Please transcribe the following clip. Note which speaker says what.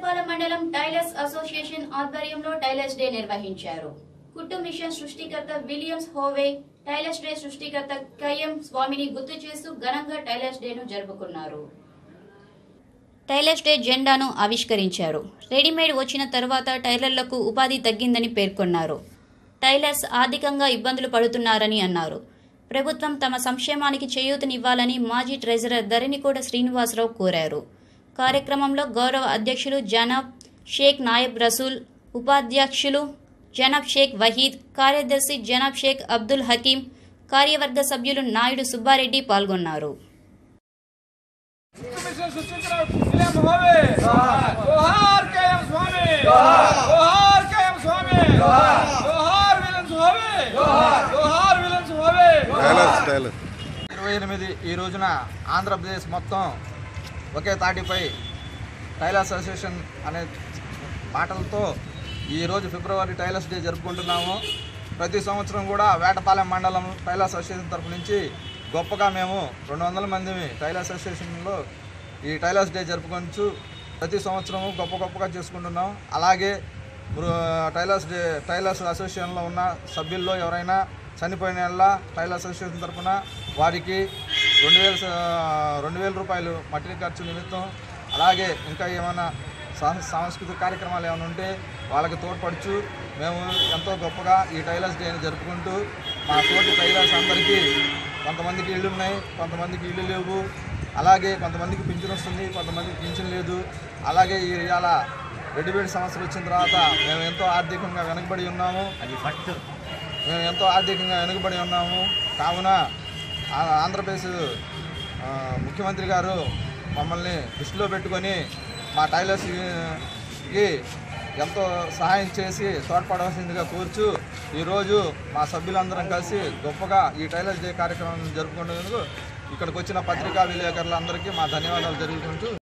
Speaker 1: వేటపాలెం మండలం tailors association ఆధ్వర్యంలో tailors day నిర్వహించారు కుట్టు మిషన్ సృష్టికర్త విలియమ్స్ హోవే టైలర్స్ డే సృష్టికర్త కయ్యం స్వామిని గుర్తు చేస్తూ ఘనంగా టైలర్స్ డేను జరుపుకున్నారు టైలర్స్ డే జెండాను ఆవిష్కరించారు రెడీమేడ్ వచ్చిన తర్వాత టైలర్లకు ఉపాధి తగ్గిందని పేర్కొన్నారు టైలర్స్ ఆర్థికంగా ఇబ్బందులు పడుతున్నారని అన్నారు ప్రభుత్వం తమ సంక్షేమానికి చేయూతనివ్వాలని మాజీ ట్రెజరర్ ధరణికోట శ్రీనివాసరావు కోరారు కార్యక్రమంలో గౌరవ అధ్యక్షులు జనాబ్ షేక్ నాయబ్ రసూల్ ఉపాధ్యక్షులు జనాబ్ షేక్ వహీద్ కార్యదర్శి జనాబ్ షేక్ అబ్దుల్ హకీం కార్యవర్గ సభ్యులు నాయుడు సుబ్బారెడ్డి పాల్గొన్నారు
Speaker 2: మిషన్ సృష్టించిన విలియం హోవే జోహార్ కేఎం స్వామి జోహార్ కేఎం స్వామి జోహార్ విలియమ్స్ హోవే జోహార్ విలియమ్స్ హోవే
Speaker 3: టైలర్స్ టైలర్
Speaker 2: ఇరవై ఎనిమిది ఈ రోజున ఆంధ్రప్రదేశ్ మొత్తం ఒకే తాటిపై టైలర్స్ అసోసియేషన్ అనే మాటలతో ఈరోజు ఫిబ్రవరి టైలర్స్ డే జరుపుకుంటున్నాము ప్రతి సంవత్సరం కూడా వేటపాలెం మండలం టైలర్స్ అసోసియేషన్ తరపు నుంచి గొప్పగా మేము రెండు వందల మంది టైలర్స్ అసోసియేషన్లో ఈ టైలర్స్ డే జరుపుకొచ్చు ప్రతి సంవత్సరము గొప్ప గొప్పగా చేసుకుంటున్నాం అలాగే మృ- టైలర్స్ డే టైలర్స్ అసోసియేషన్లో ఉన్న సభ్యుల్లో ఎవరైనా చనిపోయిన యెడల టైలర్స్ అసోసియేషన్ తరఫున వారికి రెండు వేల స- రెండు వేల రూపాయలు మట్టి ఖర్చు నిమిత్తం అలాగే ఇంకా ఏమైనా సా- సాంస్కృతిక కార్యక్రమాలు ఏమైనా ఉంటే వాళ్ళకి తోడ్పడుచు మేము ఎంతో గొప్పగా ఈ టైలర్స్ డేని జరుపుకుంటూ మా తోటి టైలర్స్ అందరికీ కొంతమందికి ఇళ్ళు ఉన్నాయి కొంతమందికి ఇళ్ళు లేవు అలాగే కొంతమందికి పింఛన్ వస్తుంది కొంతమందికి పింఛన్ లేదు అలాగే ఈ ఇవాళ రెడీమేడ్ సమస్యలు వచ్చిన తర్వాత మేము ఎంతో ఆర్థికంగా వెనకబడి ఉన్నాము అది ఫస్ట్ మేము ఎంతో ఆర్థికంగా వెనుకబడి ఉన్నాము కావున ఆ- ఆంధ్రప్రదేశ్ ఆ, ముఖ్యమంత్రి గారు మమ్మల్ని దృష్టిలో పెట్టుకొని మా టైలర్స్కి ఎంతో సహాయం చేసి తోడ్పడవలసిందిగా కోరుచు ఈరోజు మా సభ్యులందరం కలిసి గొప్పగా ఈ టైలర్స్ డే కార్యక్రమం జరుపుకునేందుకు ఇక్కడికి వచ్చిన పత్రికా విలేకరులందరికీ మా ధన్యవాదాలు జరుగుకుంటూ